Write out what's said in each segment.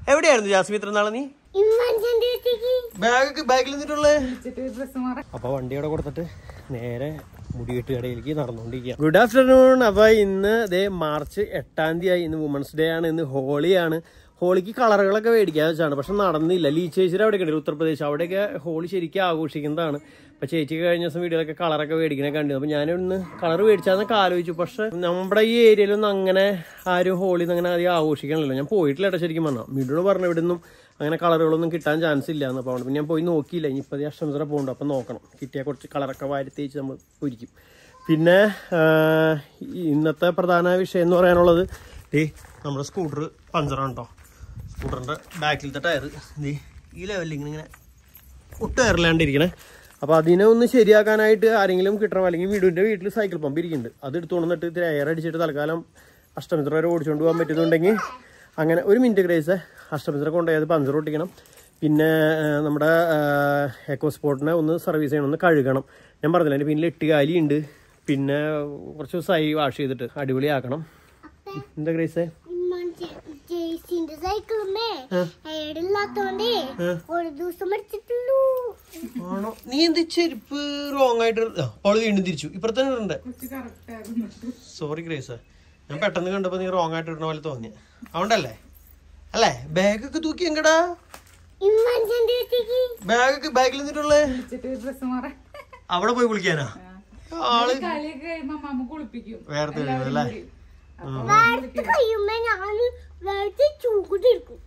എവിടെയായിരുന്നു ജാസ്മി ഇത്ര നാളെ നീ ഇമ്മന്റെ അടുത്തേക്ക് ബാഗ് ബാഗിൽ നിന്നിട്ടുള്ളേ ഡ്രസ് മാറാൻ അപ്പൊ വണ്ടി അവിടെ കൊടുത്തിട്ട് നേരെ മുടികെട്ട് കടയിലേക്ക് നടന്നുകൊണ്ടിരിക്കുക ഗുഡ് ആഫ്റ്റർനൂൺ അപ്പൊ ഇന്ന് ദേ മാർച്ച് എട്ടാം തീയതി ഇന്ന് വുമൻസ് ഡേ ആണ് ഇന്ന് ഹോളിയാണ് ഹോളിക്ക് കളറുകളൊക്കെ മേടിക്കാൻ വെച്ചാണ് പക്ഷെ നടന്നില്ല ലീ ചേച്ചിയുടെ അവിടെ കണ്ടില്ല ഉത്തർപ്രദേശ് അവിടെയൊക്കെ ഹോളി ശരിക്കും ആഘോഷിക്കുന്നതാണ് അപ്പൊ ചേച്ചിക്ക് കഴിഞ്ഞ ദിവസം വീഡിയോയിലൊക്കെ കളറൊക്കെ മേടിക്കണേ കണ്ടു അപ്പൊ ഞാനൊന്ന് കളർ മേടിച്ചാന്നൊക്കെ ആലോചിച്ചു പക്ഷെ നമ്മുടെ ഈ ഏരിയയിലൊന്നും അങ്ങനെ ആരും ഹോളി അങ്ങനെ അധികം ആഘോഷിക്കണല്ലോ ഞാൻ പോയിട്ടില്ല കേട്ടോ ശരിക്കും പറഞ്ഞാൽ മിഡോട് പറഞ്ഞു ഇവിടെ നിന്നും അങ്ങനെ കളറുകളൊന്നും കിട്ടാൻ ചാൻസ് ഇല്ല എന്ന് അപ്പോൾ പിന്നെ ഞാൻ പോയി നോക്കിയില്ല ഇനിയിപ്പോൾ അഷ്ടമിത്ര പോകുന്നുണ്ട് അപ്പം നോക്കണം കിട്ടിയ കുറച്ച് കളറൊക്കെ വാരി തേച്ച് നമ്മൾ പൊരിക്കും പിന്നെ ആ, ഇന്നത്തെ പ്രധാന വിഷയം എന്ന് പറയാനുള്ളത് ദേ നമ്മുടെ സ്കൂട്ടർ പഞ്ചറാണ് കേട്ടോ സ്കൂട്ടറിൻ്റെ ബാക്കിലത്തെ ടയർ ദേ ഈ ലെവലിൽ ഇങ്ങനെ ഇങ്ങനെ ഒട്ടും ടയറിലാണ്ടിരിക്കണേ അപ്പോൾ അതിനെ ഒന്ന് ശരിയാക്കാനായിട്ട് ആരെങ്കിലും കിട്ടണം അല്ലെങ്കിൽ വീടിൻ്റെ വീട്ടിൽ സൈക്കിൾ പമ്പ് ഇരിക്കുന്നുണ്ട് അത് എടുത്തു കൊണ്ടിട്ട് ഇത്തിരി എയർ അടിച്ചിട്ട് തൽക്കാലം അഷ്ടമിത്ര വരെ ഓടിച്ചുകൊണ്ട് പോകാൻ പറ്റുന്നുണ്ടെങ്കിൽ അങ്ങനെ ഒരു മിനിറ്റ് ഗ്രേസ് അഷ്ടമിത്ര കൊണ്ടുപോയി അത് പഞ്ചർ ഒട്ടിക്കണം പിന്നെ ആ, നമ്മുടെ എക്കോ സ്പോർട്ടിനെ ഒന്ന് സർവീസ് ചെയ്യണം ഒന്ന് കഴുകണം ഞാൻ പറഞ്ഞില്ല എൻ്റെ പിന്നിൽ എട്ട് കാലി ഉണ്ട് പിന്നെ കുറച്ച് ദിവസമായി വാഷ് ചെയ്തിട്ട് അടിപൊളിയാക്കണം എന്താ ഗ്രേസേ ഇമ്മന്റെ ജെയ്സിന്റെ സൈക്കിളുമേ ഏടില്ലാത്തോണ്ടേ ഒരു ദിവസം അടിച്ചിട്ടുള്ളൂ ആണോ നീ എന്ത് ചെരുപ്പ് റോങ് ആയിട്ട് അവള് വീണ്ടും തിരിച്ചു ഇപ്പുറത്തെ ഇടണ്ടേ കുറച്ച് കറക്റ്റ് ആയിരുന്നു സോറി ഗ്രേസ് ഞാൻ പെട്ടെന്ന് കണ്ടപ്പോ നീ റോങ് ആയിട്ട് ഇടുന്ന പോലെ തോന്നി അതുകൊണ്ടല്ലേ അല്ലേ ബാഗൊക്കെ തൂക്കി എങ്കടാ ഇമ്മന്റെ അടുത്തേക്ക് ബാഗൊക്കെ ബാഗിൽ നിന്നിട്ടുള്ളേ വെച്ചിട്ട് ഡ്രസ് മാറാൻ അവിടെ പോയി കുളിക്കാനാ ആള് കളിയൊക്കെ കഴിയുമ്പോ മാമ കുളിപ്പിക്കും വേർത്ത് വീഴും അല്ലേ വേർത്ത് കഴിയുമ്പോ ഞാൻ വേർത്ത് ചൂടെടുക്കും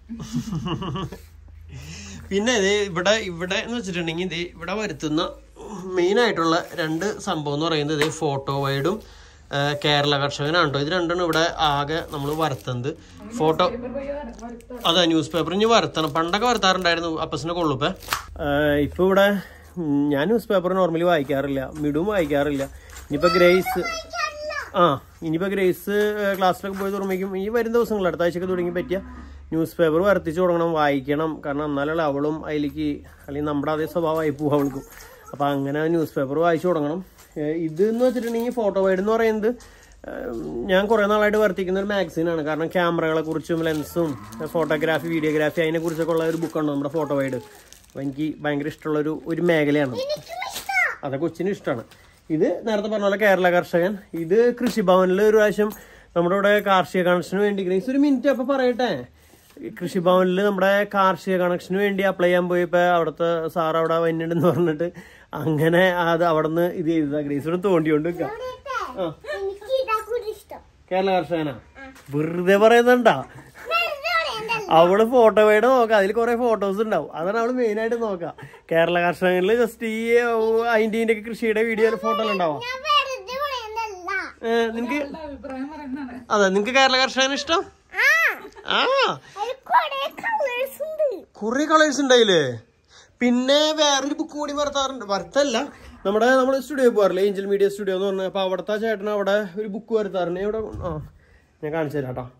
പിന്നെ ഇത് ഇവിടെ ഇവിടെ എന്ന് വെച്ചിട്ടുണ്ടെങ്കിൽ ഇത് ഇവിടെ വരുത്തുന്ന മെയിൻ ആയിട്ടുള്ള രണ്ട് സംഭവം എന്ന് പറയുന്നത് ഇത് ഫോട്ടോ വൈഡും കേരള കർഷകനാണ് കേട്ടോ ഇത് രണ്ടും ഇവിടെ ആകെ നമ്മൾ വരുത്തുന്നത് ഫോട്ടോ അതെ ന്യൂസ് പേപ്പർ ഇനി വരുത്തണം പണ്ടൊക്കെ വരുത്താറുണ്ടായിരുന്നു അപ്പസിന്റെ കൊള്ളുപ്പേ ഇപ്പൊ ഇവിടെ ഉം, ഞാൻ ന്യൂസ് പേപ്പർ നോർമലി വായിക്കാറില്ല മിഡും വായിക്കാറില്ല ഇനിയിപ്പോ ഗ്രേസ് ആ ഇനിയിപ്പോ ഗ്രേസ് ഏഹ്, ക്ലാസ്സിലൊക്കെ പോയി തുടങ്ങുമ്പോഴേക്കും ഈ വരും ദിവസങ്ങൾ അടുത്ത ആഴ്ചയൊക്കെ തുടങ്ങി പറ്റിയ ന്യൂസ് പേപ്പർ വർത്തിച്ചു തുടങ്ങണം വായിക്കണം കാരണം എന്നാലുള്ള അവളും അതിലേക്ക് അല്ലെങ്കിൽ നമ്മുടെ അതേ സ്വഭാവമായി പോകും അവൾക്കും അപ്പൊ അങ്ങനെ ന്യൂസ് പേപ്പർ വായിച്ചു തുടങ്ങണം ഏഹ്, ഇത് എന്ന് വെച്ചിട്ടുണ്ടെങ്കിൽ ഫോട്ടോ വൈഡ് എന്ന് പറയുന്നത് ഏഹ്, ഞാൻ കുറെ നാളായിട്ട് വർത്തിക്കുന്ന ഒരു മാഗസീനാണ് കാരണം ക്യാമറകളെ കുറിച്ചും ലെൻസും ഫോട്ടോഗ്രാഫി വീഡിയോഗ്രാഫി അതിനെ കുറിച്ചൊക്കെ ഉള്ള ഒരു ബുക്കാണ് നമ്മുടെ ഫോട്ടോ വൈഡ് അപ്പൊ എനിക്ക് ഭയങ്കര ഇഷ്ടമുള്ള ഒരു ഒരു മേഖലയാണ് അതെ കൊച്ചിനും ഇഷ്ടമാണ് ഇത് നേരത്തെ പറഞ്ഞ പോലെ കേരള കർഷകൻ ഇത് കൃഷിഭവനിൽ ഒരു പ്രാവശ്യം നമ്മുടെ ഇവിടെ കാർഷിക കണക്ഷന് വേണ്ടി ഗ്രേസ് ഒരു മിനിറ്റ് അപ്പൊ പറയട്ടെ കൃഷിഭവനിൽ നമ്മുടെ കാർഷിക കണക്ഷന് വേണ്ടി അപ്ലൈ ചെയ്യാൻ പോയപ്പോ അവിടുത്തെ സാർ അവിടെ വന്നിട്ടുണ്ടെന്ന് പറഞ്ഞിട്ട് അങ്ങനെ അത് അവിടെ നിന്ന് ഇത് ചെയ്തതാ ഗ്രേസിനോട് തോണ്ടിക്കൊണ്ട് നിൽക്കാം ആ എനിക്ക് ഇതാ കൂടുതൽ ഇഷ്ടം കേരള കർഷകനാ വെറുതെ പറയുന്നുണ്ടാ വെറുതെ പറയണ്ടല്ലോ. അവള് ഫോട്ടോ വേട് നോക്കാം അതിൽ കുറെ ഫോട്ടോസ് ഉണ്ടാവും അതാണ് അവള് മെയിൻ ആയിട്ട് നോക്കാം കേരള കർഷകരിൽ ജസ്റ്റ് ഈ അതിന്റെ ഒക്കെ കൃഷിയുടെ വീഡിയോ ഫോട്ടോ ഉണ്ടാവാം ഞാൻ വെറുതെ പറയണ്ടല്ല ഏ, നിനക്ക് അഭിപ്രായം പറയുന്നതാണ് അതെ നിനക്ക് കേരള കർഷകന് ഇഷ്ടം ആ ആ അതിൽ കൊറേ കളേഴ്സ് ഉണ്ട് കുറെ കളേഴ്സ് ഉണ്ടായില്ലേ പിന്നെ വേറൊരു ബുക്ക് കൂടി വരുത്താറുണ്ട് വരുത്തല്ല നമ്മുടെ നമ്മൾ സ്റ്റുഡിയോ പോകാറില്ലേ ഏഞ്ചൽ മീഡിയ സ്റ്റുഡിയോ എന്ന് പറഞ്ഞാൽ അപ്പൊ അവിടുത്തെ ചേട്ടൻ അവിടെ ഒരു ബുക്ക് വരുത്താറുണ്ട് ഇവിടെ ആ ഞാൻ കാണിച്ചു തരാം കേട്ടോ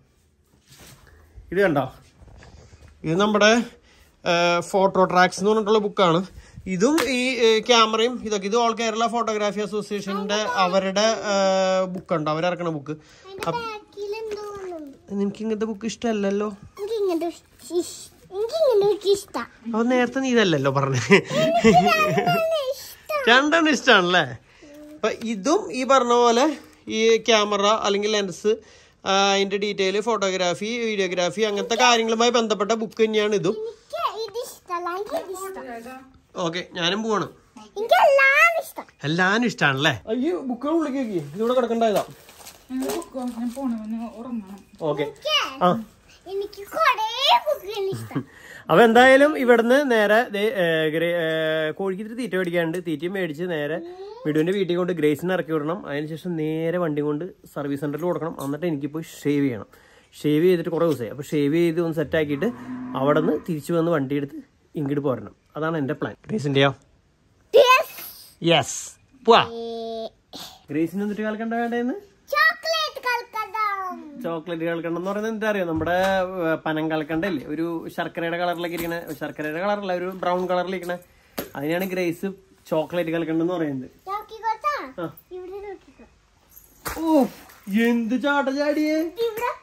ഇത് കണ്ടോ ഇത് നമ്മുടെ ഫോട്ടോ ട്രാക്സ് എന്ന് പറഞ്ഞിട്ടുള്ള ബുക്കാണ് ഇതും ഈ ക്യാമറയും ഇതൊക്കെ ഇത് ഓൾ കേരള ഫോട്ടോഗ്രാഫി അസോസിയേഷന്റെ അവരുടെ ബുക്കുണ്ട് അവരിറക്കണ ബുക്ക് ബാക്കിൽ എന്തോ ഒന്നുണ്ട്. നിനക്ക് ഇങ്ങനത്തെ ബുക്ക് ഇഷ്ടമല്ലല്ലോ എനിക്ക് ഇങ്ങനത്തെ ഇഷ്- എനിക്ക് ഇങ്ങനത്തെ ഇഷ്ടം അപ്പൊ നേരത്തെ നീ ഇതല്ലല്ലോ പറഞ്ഞേ രണ്ടെണ്ണം ഇഷ്ടമാണല്ലേ അപ്പൊ ഇതും ഈ പറഞ്ഞ പോലെ ഈ ക്യാമറ അല്ലെങ്കിൽ ലെൻസ് അതിന്റെ ഡീറ്റെയിൽ ഫോട്ടോഗ്രാഫി വീഡിയോഗ്രാഫി അങ്ങനത്തെ കാര്യങ്ങളുമായി ബന്ധപ്പെട്ട ബുക്ക് തന്നെയാണ് ഇതും എനിക്ക് ഇത് ഇഷ്ടമല്ല എനിക്ക് ഇത് ഇഷ്ടം ഓക്കെ ഞാനും പോവാണ് എനിക്ക് എല്ലാം ഇഷ്ടം എല്ലാരും ഇഷ്ടമാണല്ലേ അയ്യോ ബുക്കുകൾ ഉള്ളിലേക്ക് ഇതിവിടെ കിടക്കണ്ടായതാ ഞാൻ പൊക്കോ, ഞാൻ പോണവന് ഉറങ്ങണം ഓക്കെ എനിക്ക് ആ എനിക്ക് കൊറേ ബുക്കുകൾ ഇഷ്ടം അപ്പൊ എന്തായാലും ഇവിടുന്ന് നേരെ ദേ, ഏ, ഗ്രേ- ഏ, കോഴിക്ക് ഇത്തിരി തീറ്റ മേടിക്കാണ്ട് തീറ്റയും മേടിച്ച് നേരെ വിടുവിന്റെ വീട്ടിൽ കൊണ്ട് ഗ്രേസിനെ ഇറക്കി വിടണം അതിനുശേഷം നേരെ വണ്ടി കൊണ്ട് സർവീസ് സെന്ററിൽ കൊടുക്കണം എന്നിട്ട് എനിക്ക് പോയി ഷേവ് ചെയ്യണം ഷേവ് ചെയ്തിട്ട് കുറേ ദിവസമായി അപ്പോൾ ഷേവ് ചെയ്ത് ഒന്ന് സെറ്റ് ആക്കിയിട്ട് അവിടെ നിന്ന് തിരിച്ചു വന്ന് വണ്ടി എടുത്ത് ഇങ്ങോട്ട് പോരണം അതാണ് എൻ്റെ പ്ലാൻ ഗ്രേസിൻ്റെയോ യെസ് പോവാ ഗ്രേസിന് എന്നിട്ട് കേൾക്കണ്ട വേണ്ടേന്ന് ചോക്ലേറ്റ് കൽക്കണ്ടം ചോക്ലേറ്റ് കൽക്കണ്ടം എന്ന് പറയുന്നത് എന്താ അറിയോ നമ്മുടെ ഏർ, പനം കൽക്കണ്ടല്ലേ ഒരു ശർക്കരയുടെ കളറിലേക്ക് ഇരിക്കണ ശർക്കരയുടെ കളറല്ല ഒരു ബ്രൗൺ കളറിലിരിക്കണ അതിനാണ് ഗ്രേസ് ചോക്ലേറ്റ് കൽക്കണ്ടം എന്ന് പറയുന്നത് നോക്കിക്കോട്ടാ ആ. ഇവിടെ നോക്കിക്കോ ഓ എന്ത് ചാട്ട ചാടിയേ ഇവിടെ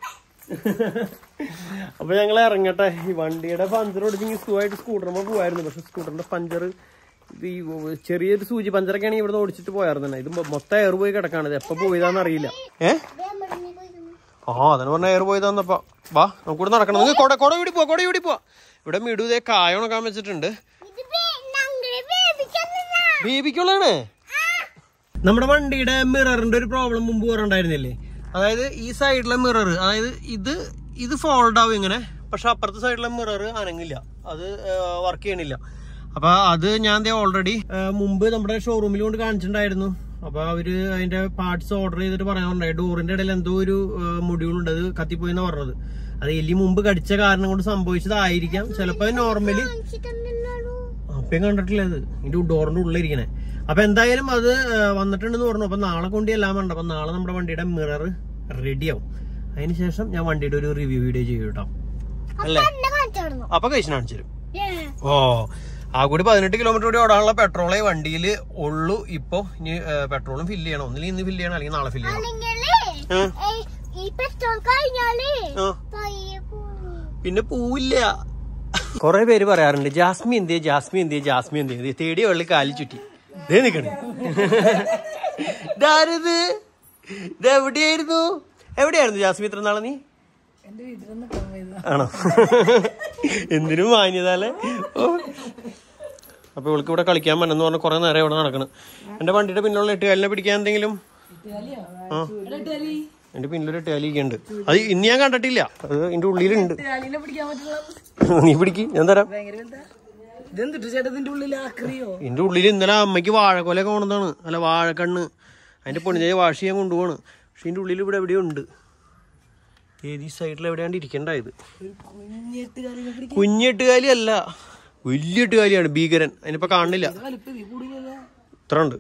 അപ്പൊ ഞങ്ങൾ ഇറങ്ങട്ടെ ഈ വണ്ടിയുടെ പഞ്ചർ ഒടിച്ചെങ്കിൽ സുഖമായിട്ട് സ്കൂട്ടറുമ്പോൾ പോയായിരുന്നു പക്ഷെ സ്കൂട്ടറിന്റെ പഞ്ചർ ഇത് ഈ ചെറിയൊരു സൂചി പഞ്ചറൊക്കെ ആണെങ്കിൽ ഇവിടെ ഓടിച്ചിട്ട് പോയായിരുന്നു ഇത് മൊ- മൊത്തം എയർ പോയി കിടക്കാണ് ഇത് എപ്പോ പോയതാന്ന് അറിയില്ല ഏ ആ അതിന് പറഞ്ഞ എയർ പോയതാന്നപ്പോ വാ നമുക്കിവിടെ നടക്കണം നിങ്ങൾ കൊട കൊട വീടി പോവാ കൊട വീടി പോവാ ഇവിടെ മിടു ഇതേ കായ ഉണക്കാൻ വെച്ചിട്ടുണ്ട് ഇത് ഞങ്ങളെ ബേബിക്കെന്നാ ബേബിക്കുള്ളതാണ് നമ്മുടെ വണ്ടിയുടെ മിററിന്റെ ഒരു പ്രോബ്ലം മുമ്പ് പറഞ്ഞിട്ടുണ്ടായിരുന്നില്ലേ അതായത് ഈ സൈഡിലെ മിറർ അതായത് ഇത് ഇത് ഫോൾഡ് ആവും ഇങ്ങനെ പക്ഷെ അപ്പുറത്തെ സൈഡിലെ മിറർ അനങ്ങില്ല അത് വർക്ക് ചെയ്യണില്ല അപ്പൊ അത് ഞാൻ ദേ ഓൾറെഡി മുമ്പ് നമ്മുടെ ഷോറൂമിൽ കൊണ്ട് കാണിച്ചിട്ടുണ്ടായിരുന്നു അപ്പൊ അവര് അതിന്റെ പാർട്സ് ഓർഡർ ചെയ്തിട്ട് പറയാനുണ്ടായി ഡോറിന്റെ ഇടയിൽ എന്തോ ഒരു മൊഡ്യൂൾ ഉണ്ട് അത് കത്തിപ്പോയി എന്നാ പറഞ്ഞത് അത് എലി മുമ്പ് കടിച്ച കാരണം കൊണ്ട് സംഭവിച്ചതായിരിക്കാം ചിലപ്പോ നോർമലി കാണിച്ചിട്ടുണ്ടല്ലോ അപ്പയും കണ്ടിട്ടില്ല ഇത് ഇതിന്റെ ഡോറിന്റെ ഉള്ളിരിക്കണേ അപ്പൊ എന്തായാലും അത് ആ, വന്നിട്ടുണ്ടെന്ന് പറഞ്ഞു അപ്പൊ നാളെ കൊണ്ട് എല്ലാം വേണ്ട അപ്പൊ നാളെ നമ്മുടെ വണ്ടിയുടെ മിറർ റെഡിയാവും അതിനുശേഷം ഞാൻ വണ്ടിയുടെ ഒരു റിവ്യൂ വീഡിയോ ചെയ്യും കേട്ടോ അല്ലേ എന്നെ കാണിച്ചിരുന്നു അപ്പൊ കഴിച്ചു കാണിച്ചു തരും ഓ ആ കൂടി പതിനെട്ട് കിലോമീറ്റർ കൂടി ഓടാനുള്ള പെട്രോളേ വണ്ടിയിൽ ഉള്ളൂ ഇപ്പൊ ഇനി പെട്രോളും ഫില്ല് ചെയ്യണം ഒന്നിൽ ഇന്ന് ഫില്ല് ചെയ്യണം അല്ലെങ്കിൽ നാളെ ഫില്ല് ചെയ്യണം അല്ലെങ്കിലേ ആ. ഏയ്, ഈ പെട്രോൾ കഴിഞ്ഞാലേ ആ. പയ്യെ പോകും പിന്നെ പോവില്ല കൊറേ പേര് പറയാറുണ്ട് ജാസ്മി എന്തിയെ ജാസ്മി എന്തിയെ ജാസ്മി എന്തിയെ തേടിയ വെള്ളി കാലി ചുറ്റി ദേ നിക്കണേ ഇതാരത് ഇത് എവിടെയായിരുന്നു എവിടെയായിരുന്നു ജാസ്മി ഇത്ര നാളെ നീ ആണോ എന്തിനും മാന്യതല്ലേ ഓ അപ്പൊ ഇവൾക്ക് ഇവിടെ കളിക്കാൻ പറ്റുന്ന പറഞ്ഞ കുറെ നേരം ഇവിടെ നടക്കണം എന്റെ വണ്ടിയുടെ പിന്നിലുള്ള എട്ടുകാലിനെ പിടിക്കാൻ എന്തെങ്കിലും ആ എന്റെ പിന്നിലൊരു എട്ടുകാലിയൊക്കെ ഉണ്ട് അത് ഇന്ന് ഞാൻ കണ്ടിട്ടില്ല അത് ഇതിന്റെ ഉള്ളിലുണ്ട് നീ പിടിക്ക് ഞാൻ തരാം ഇതെന്തിട്ട് ചേട്ടാ ഇതിന്റെ ഉള്ളിൽ ആക്രിയോ ഇതിന്റെ ഉള്ളിൽ ഇന്നലെ അമ്മയ്ക്ക് വാഴക്കൊലയൊക്കെ കൊണ്ടതാണ് അല്ല വാഴക്കണ്ണ് അതിന്റെ പൊണിഞ്ഞായ വാഷ് ചെയ്യാൻ കൊണ്ടുപോവാണ് പക്ഷെ ഇതിന്റെ ഉള്ളിൽ ഇവിടെ എവിടെയോ ഉണ്ട് ഏത് ഈ സൈഡിൽ എവിടെയാണ്ട് ഇരിക്കണ്ടായത് കുഞ്ഞെട്ട് കാലിനെ പിടിക്കാൻ കുഞ്ഞെട്ടുകാലി അല്ല വലിയ എട്ടുകാലിയാണ് ഭീകരൻ അതിനിപ്പോ കാണില്ല വലിപ്പം ഈ കൂടിയില്ല ഇത്ര ഉണ്ട്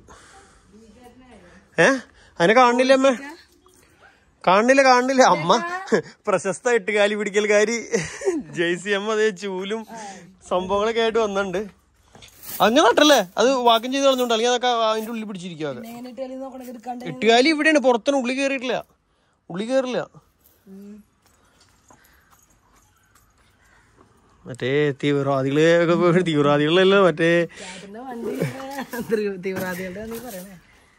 ഏ അതിനെ കാണില്ല അമ്മ കാണില്ല കാണില്ല അമ്മ പ്രശസ്ത എട്ടുകാലി പിടിക്കൽക്കാരി ജെയ്സി അമ്മ അതേ ചൂലും സംഭവങ്ങളൊക്കെ ആയിട്ട് വന്നിട്ടുണ്ട് അങ്ങനെ നട്ടല്ലേ അത് വാക്കം ചെയ്ത് കളഞ്ഞോണ്ട് അല്ലെങ്കിൽ അതൊക്കെ അതിന്റെ ഉള്ളിൽ പിടിച്ചിരിക്കുക എങ്ങനെ ഇട്ട് കളി നോക്കണേ എടുക്കാണ്ട് എട്ടുകാലി ഇവിടെയാണ് പുറത്താണ് ഉള്ളിൽ കയറിയിട്ടില്ല ഉള്ളിൽ കയറില്ല മറ്റേ തീവ്രവാദികള് ഒക്കെ പോയി- തീവ്രവാദികളല്ല മറ്റേ ചേട്ടന്റെ വണ്ടി തീവ്ര- തീവ്രവാദികളുടെ നീ പറയണേ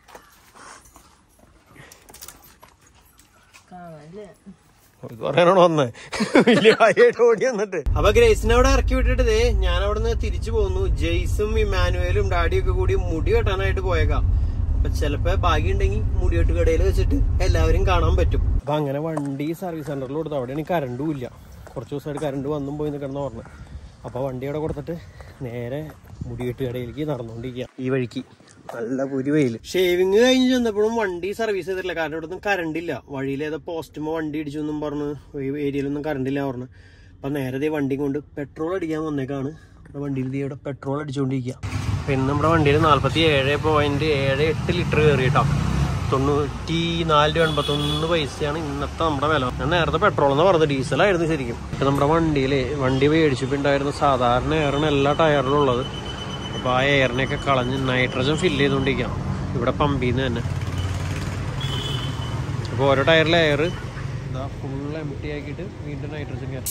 കാണാല്ലേ ഇത് പറയാനാണ് വന്നത് വലിയ കാര്യമായിട്ട് ഓടി വന്നിട്ട് അപ്പൊ ഗ്രേസിനെ അവിടെ ഇറക്കി വിട്ടിട്ട് ദേ ഞാൻ അവിടെ നിന്ന് തിരിച്ചു പോന്നു ജെയ്സും ഇമാനുവേലും ഡാഡിയും ഒക്കെ കൂടി മുടി വെട്ടാനായിട്ട് പോയേക്കാം അപ്പൊ ചിലപ്പോ ഭാഗ്യം ഉണ്ടെങ്കിൽ മുടിവെട്ട് കടയിൽ വെച്ചിട്ട് എല്ലാവരും കാണാൻ പറ്റും അപ്പൊ അങ്ങനെ വണ്ടി സർവീസ് സെന്ററിൽ കൊടുത്തു അവിടെയാണ് കറണ്ടും ഇല്ല കുറച്ച് ദിവസമായിട്ട് കറണ്ട് വന്നും പോയി കിടന്ന് പറഞ്ഞു അപ്പൊ വണ്ടി അവിടെ കൊടുത്തിട്ട് നേരെ മുടിവെട്ട് കടയിലേക്ക് നടന്നുകൊണ്ടിരിക്കുക ഈ വഴിക്ക് നല്ല പുരി വെയിൽ ഷേവിങ് കഴിഞ്ഞ് ചെന്നപ്പോഴും വണ്ടി സർവീസ് ചെയ്തിട്ടില്ല കാരണം ഇവിടെ ഒന്നും കറണ്ട് ഇല്ല വഴിയിൽ ഏതോ പോസ്റ്റുമോ വണ്ടി ഇടിച്ചു എന്നും പറഞ്ഞ് ഈ ഏരിയയിലൊന്നും കറണ്ട് ഇല്ല പറഞ്ഞു അപ്പൊ നേരെ ദേ വണ്ടി കൊണ്ട് പെട്രോൾ അടിക്കാൻ വന്നേക്കാണ് നമ്മുടെ വണ്ടിയിൽ ദേ ഇവിടെ പെട്രോൾ അടിച്ചുകൊണ്ടിരിക്കുക അപ്പൊ ഇന്ന് നമ്മുടെ വണ്ടിയിൽ നാല്പത്തി ഏഴ് പോയിന്റ് ഏഴ് എട്ട് ലിറ്റർ കയറി കേട്ടോ തൊണ്ണൂറ്റി നാല് രൂപ എൺപത്തൊന്ന് പൈസയാണ് ഇന്നത്തെ നമ്മുടെ വില ഞാൻ നേരത്തെ പെട്രോൾ എന്ന് പറഞ്ഞത് ഡീസലായിരുന്നു ശരിക്കും ഇപ്പൊ നമ്മുടെ വണ്ടിയില് വണ്ടി മേടിച്ചപ്പോൾ ഉണ്ടായിരുന്ന സാധാരണ എയറാണ് എല്ലാ ടയറിലും ഉള്ളത് അപ്പൊ ആ എയറിനെയൊക്കെ കളഞ്ഞ് നൈട്രജൻ ഫില്ല് ചെയ്തുകൊണ്ടിരിക്കാം ഇവിടെ പമ്പിൽ നിന്ന് തന്നെ അപ്പോൾ ഓരോ ടയറിലെ എയർ ഇതാ ഫുൾ എം ടി ആക്കിയിട്ട് വീണ്ടും നൈട്രജൻ കയറും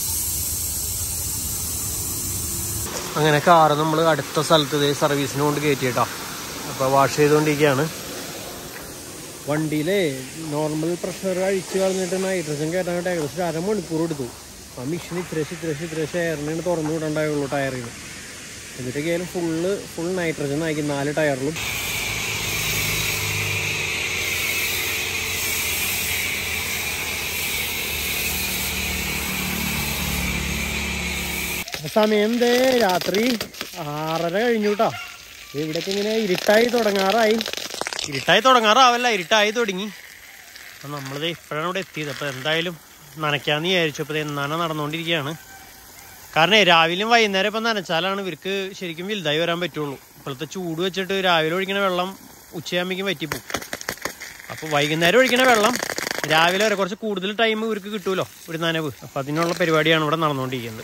അങ്ങനെ കാറ് നമ്മൾ അടുത്ത സ്ഥലത്ത് ഇതേ സർവീസിന് കൊണ്ട് കയറ്റിയിട്ടാ അപ്പോൾ വാഷ് ചെയ്തുകൊണ്ടിരിക്കുകയാണ് വണ്ടിയിലെ നോർമൽ പ്രഷർ അഴിച്ച് കളഞ്ഞിട്ട് നൈട്രജൻ കയറ്റാനായിട്ട് ഏകദേശം ഒരു അരമണിക്കൂർ എടുത്തു ആ മെഷീൻ ഇത്രേശ് ഇത്രേശ് ഇത്രേശ് എയറിനാണ് തുറന്നു വിടണ്ടായുള്ളൂ ടയറിന് എന്നിട്ടൊക്കെയായാലും ഫുള്ള് ഫുൾ നൈട്രജൻ ആക്കി നാല് ടയറിലും സമയം ദേ രാത്രി ആറര കഴിഞ്ഞു കേട്ടോ ഇവിടേക്ക് ഇങ്ങനെ ഇരുട്ടായി തുടങ്ങാറായി ഇരുട്ടായി തുടങ്ങാറാവല്ല ഇരുട്ടായി തുടങ്ങി അപ്പം നമ്മളിത് ഇപ്പോഴാണ് ഇവിടെ എത്തിയത് അപ്പോൾ എന്തായാലും നനയ്ക്കാന്ന് വിചാരിച്ചു അപ്പോൾ നന നടന്നുകൊണ്ടിരിക്കുകയാണ് കാരണം രാവിലെയും വൈകുന്നേരം ഇപ്പം നനച്ചാലാണ് ഇവർക്ക് ശരിക്കും വലുതായി വരാൻ പറ്റുള്ളൂ ഇപ്പോഴത്തെ ചൂട് വെച്ചിട്ട് രാവിലെ ഒഴിക്കുന്ന വെള്ളം ഉച്ചയാകുമ്പോഴേക്കും വറ്റിപ്പോവും അപ്പോൾ വൈകുന്നേരം ഒഴിക്കുന്ന വെള്ളം രാവിലെ വരെ കുറച്ച് കൂടുതൽ ടൈം ഇവർക്ക് കിട്ടുമല്ലോ ഒരു നനവ് അപ്പോൾ അതിനുള്ള പരിപാടിയാണ് ഇവിടെ നടന്നുകൊണ്ടിരിക്കുന്നത്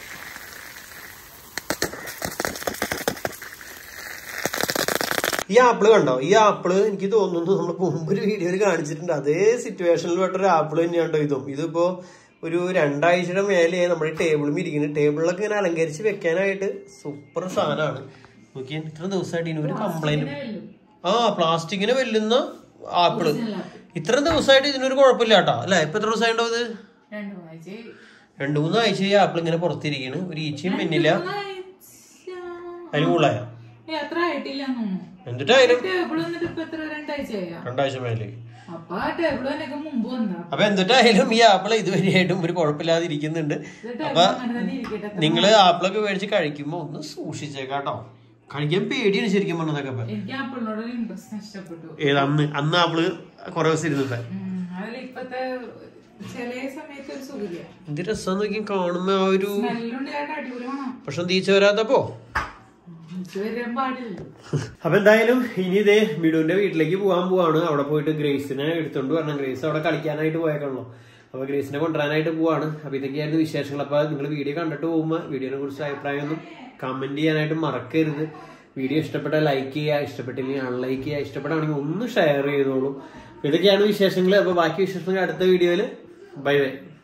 ഈ ആപ്പിള് കണ്ടോ ഈ ആപ്പിള് എനിക്ക് തോന്നുന്നു നമ്മൾ മുമ്പ് ഒരു വീഡിയോയിൽ കാണിച്ചിട്ടുണ്ട് അതേ സിറ്റുവേഷനിൽ പെട്ട ഒരു ആപ്പിള് തന്നെയാണ്ടോ ഇതും ഇതിപ്പോ ഒരു രണ്ടാഴ്ചയുടെ മേലെ നമ്മുടെ ടേബിളും ഇരിക്കുന്നത് ടേബിളിലൊക്കെ ഇങ്ങനെ അലങ്കരിച്ച് വെക്കാനായിട്ട് സൂപ്പർ സാധനമാണ് നോക്കിയാൽ ഇത്ര ദിവസമായിട്ട് ഇതിന് ഒരു കംപ്ലൈന്റ് ആ പ്ലാസ്റ്റിക്കിനെ വെല്ലുന്ന ആപ്പിള് ഇത്ര ദിവസമായിട്ട് ഇതിനൊരു കുഴപ്പമില്ല കേട്ടോ അല്ലേ ഇപ്പൊ എത്ര ദിവസമായിട്ടോ ഇത് രണ്ടു ആഴ്ച രണ്ടു മൂന്ന് ആഴ്ച ഈ ആപ്പിൾ ഇങ്ങനെ പുറത്തിരിക്കണ് ഒരു ഈച്ചയും പിന്നില്ല അതിന് കൂടുതലായ എത്ര ആയിട്ടില്ല തോന്നുന്നു എന്നിട്ടായാലും ടേബിൾ വന്നിട്ട് ഇപ്പൊ എത്ര രണ്ടാഴ്ചയാ രണ്ടാഴ്ച മേലെ അപ്പൊ ആ ടേബിൾ തന്നെയൊക്കെ മുമ്പ് വന്നാ അപ്പൊ എന്നിട്ടായാലും ഈ ആപ്പിൾ ഇതുവരെയായിട്ടും ഒരു കുഴപ്പമില്ലാതെ ഇരിക്കുന്നുണ്ട് അപ്പൊ അങ്ങനെ തന്നെ ഇരിക്കട്ടെ നിങ്ങള് ആപ്പിളൊക്കെ മേടിച്ച് കഴിക്കുമ്പോ ഒന്ന് സൂക്ഷിച്ചേക്കാട്ടോ കഴിക്കാൻ പേടിയാണ് ശരിക്കും പറഞ്ഞതൊക്കെ ഇപ്പൊ. എനിക്ക് ആപ്പിളിനോട് ഇൻട്രസ്റ്റ് നഷ്ടപ്പെട്ടു ഏത് അന്ന് അന്ന് ആപ്പിള് കുറെ ദിവസം ഇരുന്നിട്ട് ഉം, അതിൽ ഇപ്പത്തെ ചില സമയത്ത് ഒരു സുഖില്ല എന്ത് രസം നോക്കി കാണുമ്പോ ആ ഒരു സ്മെല്ലുണ്ട് ചേട്ടാ അടിപൊളി വേണം പക്ഷെ തീച്ച വരാത്തപ്പോ എനിക്ക് വരാൻ പാടില്ല അപ്പൊ എന്തായാലും ഇനി ഇതേ മിടുവിന്റെ വീട്ടിലേക്ക് പോകാൻ പോവാണ് അവിടെ പോയിട്ട് ഗ്രേസിനെ എടുത്തോണ്ട് വരണം ഗ്രേസ് അവിടെ കളിക്കാനായിട്ട് പോയേക്കണല്ലോ അപ്പൊ ഗ്രേസിനെ കൊണ്ടുവരാനായിട്ട് പോവാണ് അപ്പൊ ഇതൊക്കെയായിരുന്നു വിശേഷങ്ങൾ അപ്പൊ നിങ്ങൾ വീഡിയോ കണ്ടിട്ട് പോകുമ്പോൾ വീഡിയോനെ കുറിച്ച് അഭിപ്രായമൊന്നും കമന്റ് ചെയ്യാനായിട്ട് മറക്കരുത് വീഡിയോ ഇഷ്ടപ്പെട്ട ലൈക്ക് ചെയ്യുക ഇഷ്ടപ്പെട്ടില്ലെങ്കിൽ അൺലൈക്ക് ചെയ്യുക ഇഷ്ടപ്പെട്ടാണെങ്കിൽ ഒന്ന് ഷെയർ ചെയ്തോളൂ അപ്പൊ ഇതൊക്കെയാണ് വിശേഷങ്ങൾ അപ്പൊ ബാക്കി വിശേഷങ്ങൾ അടുത്ത വീഡിയോയിൽ ബൈ ബൈ